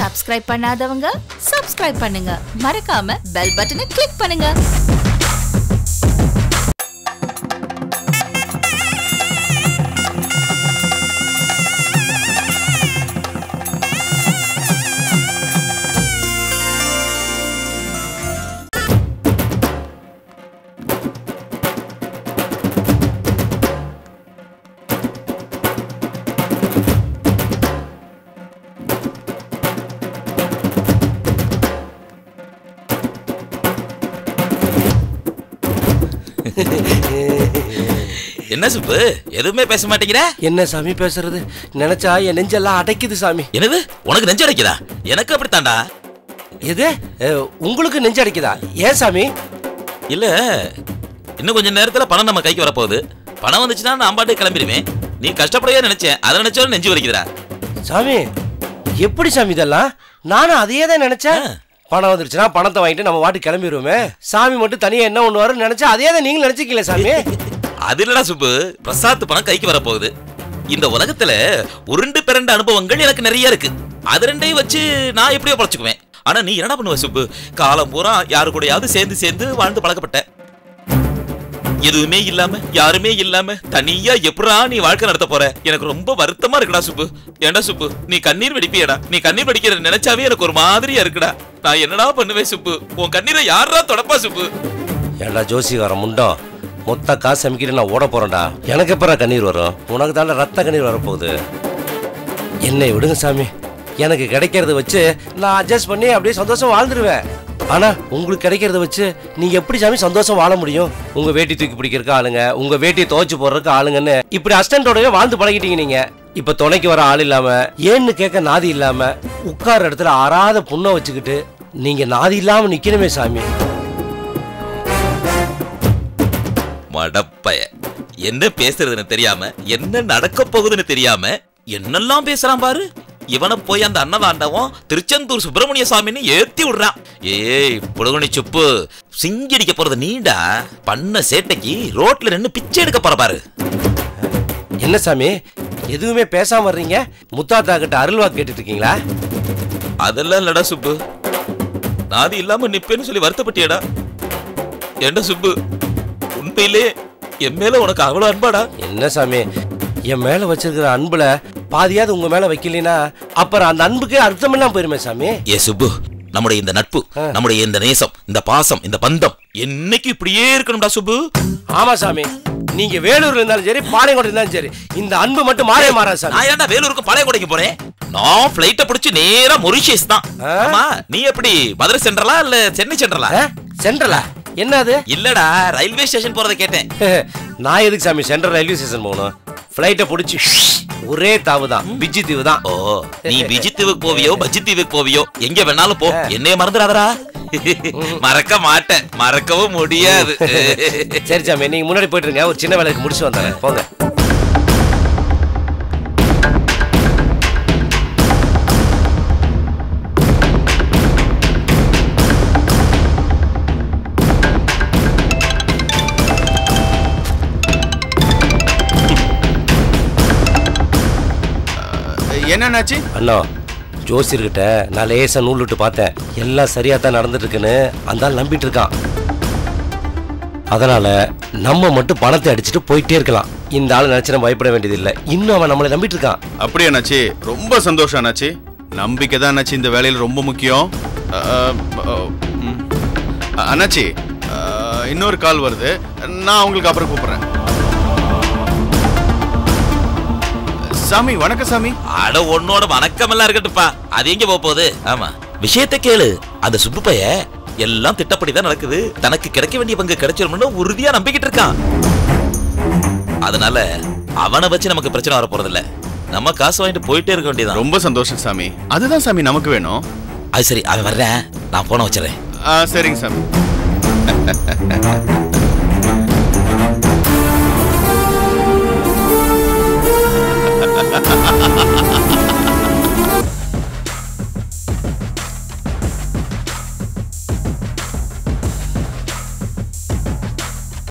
Subscribe பண்ணாதவங்க subscribe பண்ணுங்க மறக்காம பெல் பட்டனை கிளிக் பண்ணுங்க என்ன சுப்பு எதுவுமே பேச மாட்டேங்கிற என்ன சாமி பேசுறது நினைச்சா என் நெஞ்செல்லாம் அடைக்குது சாமி என்னது உனக்கு நெஞ்சு அடைக்குதா எனக்கு அப்படித்தான்டா எது அஹ், உங்களுக்கு நெஞ்சு அடைக்குதா ஏன் சாமி இல்ல இன்னும் கொஞ்ச நேரத்துல பணம் நம்ம கைக்கு வரப்போகுது பணம் வந்துச்சுன்னா நான் பாட்டு கிளம்பிடுவேன் நீ கஷ்டப்படையே நினைச்சேன் அதை நினைச்சாலும் நெஞ்சு வலிக்குதுடா சாமி எப்படி சாமி இதெல்லாம் நானும் அதையே தான் நினைச்சேன் ஆ. பணம் வந்துருச்சுன்னா பணத்தை வாங்கிட்டு நம்ம வாட்டு கிளம்பிடுவோமே சாமி மட்டும் தனியா என்ன ஒண்ணு வரும்னு நினைச்சா அதே தான் நீங்களும் நினைச்சிக்கல சாமி அது இல்லடா சுப்பு பிரசாத் பணம் கைக்கு வரப்போகுது இந்த உலகத்துல உருண்டு பிறண்ட அனுபவங்கள் எனக்கு நிறைய இருக்கு அது ரெண்டையும் வச்சு நான் எப்படியோ பொழைச்சுக்குவேன் ஆனா நீ என்னடா பண்ணுவ சுப்பு காலம் பூரா யாரு கூடயாவது சேர்ந்து சேர்ந்து வாழ்ந்து பழக்கப்பட்ட எதுவுமே இல்லாம யாருமே இல்லாம தனியா எப்படா நீ வாழ்க்கை நடத்த போற எனக்கு ரொம்ப வருத்தமா இருக்குடா சுப்பு ஏன்டா சுப்பு நீ கண்ணீர் வெடிப்பியடா நீ கண்ணீர் வெடிக்கிற நினைச்சாவே எனக்கு ஒரு மாதிரியா இருக்குடா நான் என்னடா பண்ணுவேன் சுப்பு உன் கண்ணீரை யாரா தொடப்பா சுப்பு ஏன்டா ஜோசிகாரம் முண்டம் மொத்த காசு அமைக்கிட்டு நான் ஓட போறேன்டா எனக்கு எப்பறா கண்ணீர் வரும் உனக்கு தானே ரத்த கண்ணீர் வரப்போகுது என்னை விடுங்க சாமி எனக்கு கிடைக்கிறத வச்சு நான் அட்ஜஸ்ட் பண்ணி அப்படியே சந்தோஷம் வாழ்ந்துருவேன் ஆனா உங்களுக்கு கிடைக்கிறத வச்சு நீங்க எப்படி சாமி சந்தோஷம் வாழ முடியும் உங்க வேட்டி தூக்கி பிடிக்கிறதுக்கு ஆளுங்க உங்க வேட்டியை துவைச்சு போடுறதுக்கு ஆளுங்கன்னு இப்படி அஸ்டண்டோடய வாழ்ந்து பழகிட்டீங்க நீங்க இப்ப துணைக்கு வர ஆள் இல்லாம ஏன்னு கேட்க நாதி இல்லாம உட்கார இடத்துல ஆறாத புண்ணை வச்சுக்கிட்டு நீங்க நாதி இல்லாம நிக்கணுமே சாமி மடப்பய என்ன பேசுறதுன்னு தெரியாம என்ன நடக்க போகுதுன்னு தெரியாம என்னெல்லாம் பேசுறான் பாரு இவனை போய் அந்த அன்னதாண்டவம் திருச்செந்தூர் சுப்பிரமணிய சாமின்னு ஏத்தி விடுறான் ஏய் புடுகுனி சுப்பு சிங்கடிக்க போறது நீண்டா பண்ண சேட்டைக்கு ரோட்ல நின்னு பிச்சை எடுக்க போற பாரு என்ன சாமி எதுவுமே பேசாம வர்றீங்க முத்தாத்தா கிட்ட அருள்வா கேட்டுட்டு இருக்கீங்களா அதெல்லாம் இல்லடா சுப்பு நாதி இல்லாம நிப்பேன்னு சொல்லி வருத்தப்பட்டியடா ஏண்டா சுப்பு உண்மையிலே என் மேல உனக்கு அவ்வளவு அன்பாடா என்ன சாமி என் மேல வச்சிருக்கிற அன்புல பாதியாவது உங்க மேல வைக்கலைன்னா அப்புறம் அந்த அன்புக்கு அர்த்தம் எல்லாம் போயிருமே சாமி ஏ சுப்பு நம்முடைய இந்த நட்பு நம்முடைய இந்த நேசம் இந்த பாசம் இந்த பந்தம் என்னைக்கு இப்படியே இருக்கணும்டா சுப்பு ஆமா சாமி நீங்க வேலூர்ல இருந்தாலும் சரி பாளையங்கோட்டை இருந்தாலும் சரி இந்த அன்பு மட்டும் மாறே மாறாது சாமி நான் ஏன்டா வேலூருக்கு பழைய கொடைக்கு போறேன் நான் பிளைட்ட பிடிச்சு நேரா மொரிஷியஸ் தான் ஆ? ஆமா நீ எப்படி மதுரை சென்ட்ரலா இல்ல சென்னை சென்ட்ரலா ஆ? சென்ட்ரலா என்ன அது இல்லடா ரயில்வே ஸ்டேஷன் போறத கேட்டேன் நான் எதுக்கு சாமி சென்ட்ரல் ரயில்வே ஸ்டேஷன் போகணும் ஃப்ளைட்டை பிடிச்சி ஒரே தாவு தான் பிஜி தீவு தான் ஓ நீ பிஜி தீவுக்கு போவியோ பஜ்ஜி தீவுக்கு போவியோ எங்க வேணாலும் போ என்னைய மறந்துடாதடா மறக்க மாட்டேன் மறக்கவும் முடியாது சரி சாமி நீங்க முன்னாடி போயிட்டு இருங்க ஒரு சின்ன வேலைக்கு முடிச்சு வந்துடுறேன் போங்க என்னன்னாச்சு அண்ணா ஜோசியர்கிட்ட நான் லேசா நூல் விட்டு பார்த்தேன் எல்லாம் சரியா தான் நடந்துட்டு இருக்குன்னு அந்த ஆள் நம்பிட்டு இருக்கான் அதனால நம்ம மட்டும் பணத்தை அடிச்சுட்டு போயிட்டே இருக்கலாம் இந்த ஆள் நினைச்சு நம்ம பயப்பட வேண்டியதில்லை இன்னும் அவன் நம்மளை நம்பிட்டு இருக்கான் அப்படியே அண்ணாச்சி ரொம்ப சந்தோஷம் அண்ணாச்சி நம்பிக்கை தான் அண்ணாச்சி இந்த வேலையில் ரொம்ப முக்கியம் அ, அ, ம். அண்ணாச்சி அ, இன்னொரு கால் வருது நான் உங்களுக்கு அப்புறம் கூப்பிடுறேன் சாமி வணக்கம் சாமி அட உன்னோட வணக்கம் எல்லாம் இருக்கட்டுப்பா அது எங்க போக போகுது ஆமா விஷயத்த கேளு அந்த சுப்பு பைய எல்லாம் திட்டப்படிதான் நடக்குது தனக்கு கிடைக்க வேண்டிய பங்கு கிடைச்சிரும்னு உறுதியா நம்பிக்கிட்டு இருக்கான் அதனால அவனை வச்சு நமக்கு பிரச்சனை வர போறது இல்ல நம்ம காசு வாங்கிட்டு போயிட்டே இருக்க வேண்டியதான் ரொம்ப சந்தோஷம் சாமி அதுதான் சாமி நமக்கு வேணும் அது சரி அவன் வர்றேன் நான் போன வச்சிடறேன் ஆ, சரிங்க சாமி